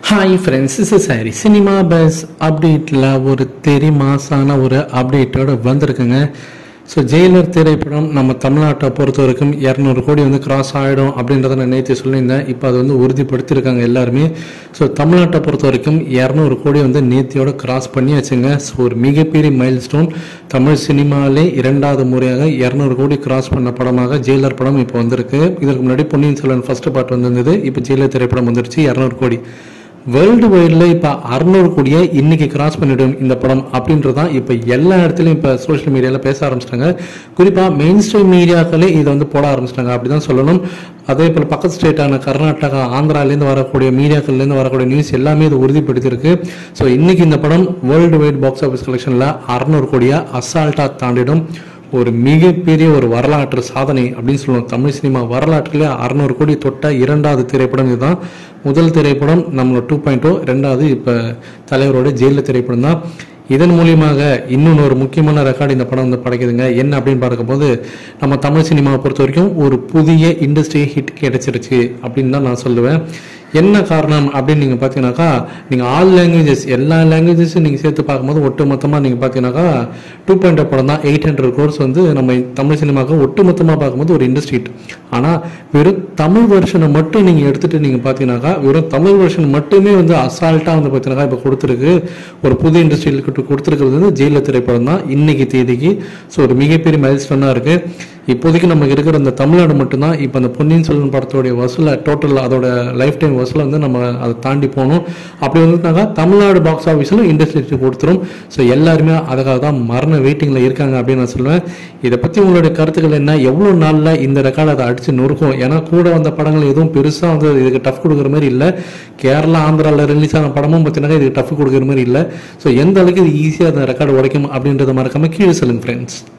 hi friends is sorry cinema buzz அப்டேட்டில் ஒரு தெரி மாசான ஒரு அப்டேட்டோட வந்திருக்குங்க ஸோ ஜெயிலர் திரைப்படம் நம்ம தமிழ்நாட்டை பொறுத்த வரைக்கும் இரநூறு கோடி வந்து கிராஸ் ஆகிடும் அப்படின்றத நான் நேற்று சொல்லியிருந்தேன் இப்போ அது வந்து உறுதிப்படுத்தியிருக்காங்க எல்லாருமே ஸோ தமிழ்நாட்டை பொறுத்த வரைக்கும் இரநூறு கோடி வந்து நேத்தியோட கிராஸ் பண்ணியாச்சுங்க ஸோ ஒரு மிகப்பெரிய மைல் ஸ்டோன் தமிழ் சினிமாவிலே இரண்டாவது முறையாக இரநூறு கோடி கிராஸ் பண்ண படமாக ஜெயிலர் படம் இப்போ வந்திருக்கு இதற்கு முன்னாடி பொன்னியின் செல்வன் ஃபர்ஸ்ட் பார்ட் வந்திருந்தது இப்போ ஜெயிலர் திரைப்படம் வந்துருச்சு இரநூறு கோடி வேர்ல்டு வைடில் இப்போ அறுநூறு கோடியை இன்னைக்கு கிராஸ் பண்ணிடும் இந்த படம் அப்படின்றது தான் இப்போ எல்லா இடத்துலையும் இப்போ சோஷியல் மீடியாவில் பேச ஆரம்பிச்சிட்டாங்க குறிப்பாக மெயின் ஸ்ட்ரீம் மீடியாக்களே இதை வந்து போட ஆரம்பிச்சிட்டாங்க அப்படி தான் சொல்லணும் அதே போல் பக்கத்து ஸ்டேட்டான கர்நாடகா ஆந்திராலேருந்து வரக்கூடிய மீடியாக்கள்லேருந்து வரக்கூடிய நியூஸ் எல்லாமே இது உறுதிப்படுத்தியிருக்கு ஸோ இன்னைக்கு இந்த படம் வேர்ல்டு வைட் பாக்ஸ் ஆஃபீஸ் கலெக்ஷனில் அறுநூறு கோடியை அசால்ட்டாக தாண்டிடும் ஒரு மிகப்பெரிய ஒரு வரலாற்று சாதனை அப்படின்னு சொல்லுவோம் தமிழ் சினிமா வரலாற்றிலே அறநூறு கோடி தொட்ட இரண்டாவது திரைப்படம் இதுதான் முதல் திரைப்படம் நம்மளோட டூ பாயிண்ட் ஓ ரெண்டாவது இப்போ தலைவரோட ஜெயிலில் திரைப்படம் தான் இதன் மூலியமாக இன்னொன்று ஒரு முக்கியமான ரெக்கார்டு இந்த படம் வந்து படைக்குதுங்க என்ன அப்படின்னு பார்க்கும்போது நம்ம தமிழ் சினிமாவை பொறுத்த வரைக்கும் ஒரு புதிய இண்டஸ்ட்ரி ஹிட் கிடைச்சிருச்சு அப்படின்னு தான் நான் சொல்லுவேன் என்ன காரணம் அப்படின்னு நீங்கள் பார்த்தீங்கன்னாக்கா நீங்கள் ஆல் லாங்குவேஜஸ் எல்லா லாங்குவேஜஸும் நீங்கள் சேர்த்து பார்க்கும்போது ஒட்டு மொத்தமாக நீங்கள் பார்த்தீங்கன்னாக்கா டூ பாயிண்ட் படம் தான் எயிட் ஹண்ட்ரட் க்ரோர்ஸ் வந்து நம்ம தமிழ் சினிமாவுக்கு ஒட்டு மொத்தமாக பார்க்கும்போது ஒரு இண்டஸ்ட்ரி ஹிட் ஆனால் வெறும் தமிழ் வெர்ஷனை மட்டும் நீங்கள் எடுத்துகிட்டு நீங்கள் பார்த்தீங்கன்னாக்கா வெறும் தமிழ் வெர்ஷன் மட்டுமே வந்து அசால்ட்டாக வந்து பார்த்தீங்கன்னாக்கா இப்போ கொடுத்துருக்கு ஒரு புது இண்டஸ்ட்ரியில் கொடுத்துருக்கிறது வந்து ஜெயில திரைப்படம் தான் இன்னைக்கு தேதிக்கு ஸோ ஒரு மிகப்பெரிய மைல் ஸ்டோனாக இருக்குது இப்போதைக்கு நமக்கு இருக்கிற அந்த தமிழ்நாடு மட்டும்தான் இப்போ அந்த பொன்னியின் செல்வன் படத்தோடைய வசூலை டோட்டல் அதோட லைஃப் டைம் வசூலை வந்து நம்ம அதை தாண்டி போகணும் அப்படி வந்துட்டாக்கா தமிழ்நாடு பாக்ஸ் ஆஃபீஸில் இண்டஸ்ட்ரி கொடுத்துரும் ஸோ எல்லாருமே அதுக்காக தான் மரண வெயிட்டிங்கில் இருக்காங்க அப்படின்னு நான் சொல்லுவேன் இதை பற்றி உங்களுடைய கருத்துக்கள் என்ன எவ்வளோ நாளில் இந்த ரெக்கார்டு அதை அடித்து நொறுக்கும் ஏன்னா கூட வந்த படங்கள் எதுவும் பெருசாக வந்து இதுக்கு டஃப் கொடுக்குற மாதிரி இல்லை கேரளா ஆந்திராவில் ரிலீஸ் ஆன படமும் பார்த்தீங்கன்னா இதுக்கு டஃப் கொடுக்குற மாதிரி இல்லை ஸோ எந்த அளவுக்கு இது ஈஸியாக அந்த ரெக்கார்டு உடைக்கும் அப்படின்றத மறக்காம கீழே சொல்லுங்க ஃப்ரெண்ட்ஸ்